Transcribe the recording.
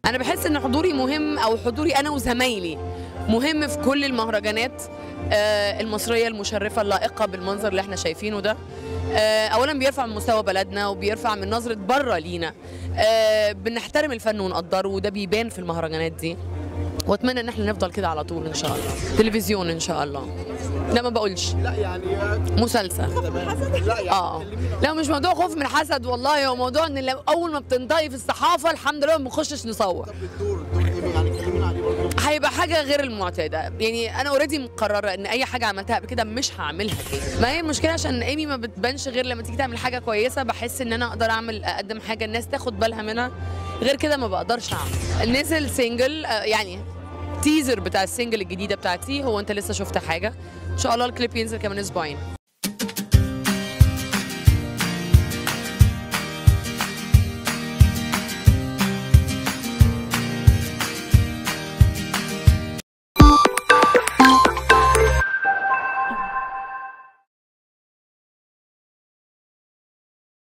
انا بحس ان حضوري مهم او حضوري انا وزمايلي مهم في كل المهرجانات آه، المصريه المشرفه اللائقه بالمنظر اللي احنا شايفينه ده آه، اولا بيرفع من مستوى بلدنا وبيرفع من نظره بره لينا آه، بنحترم الفن ونقدره وده بيبان في المهرجانات دي واتمنى ان احنا نفضل كده على طول ان شاء الله تلفزيون ان شاء الله لا ما بقولش لا يعني مسلسل لا يعني اه لا مش موضوع خوف من الحسد والله هو موضوع ان لو اول ما بتنطقي في الصحافه الحمد لله ما بنخشش نصور طب الدور الدور ايه يعني كلمينا عليه برضه هيبقى حاجه غير المعتاده يعني انا اوريدي مقرره ان اي حاجه عملتها قبل كده مش هعملها تاني ما هي المشكله عشان ايمي ما بتبانش غير لما تيجي تعمل حاجه كويسه بحس ان انا اقدر اعمل اقدم حاجه الناس تاخد بالها منها غير كده ما بقدرش اعمل نزل سنجل آه، يعني تيزر بتاع السنجل الجديده بتاعتي هو انت لسه شفت حاجه ان شاء الله الكليب ينزل كمان اسبوعين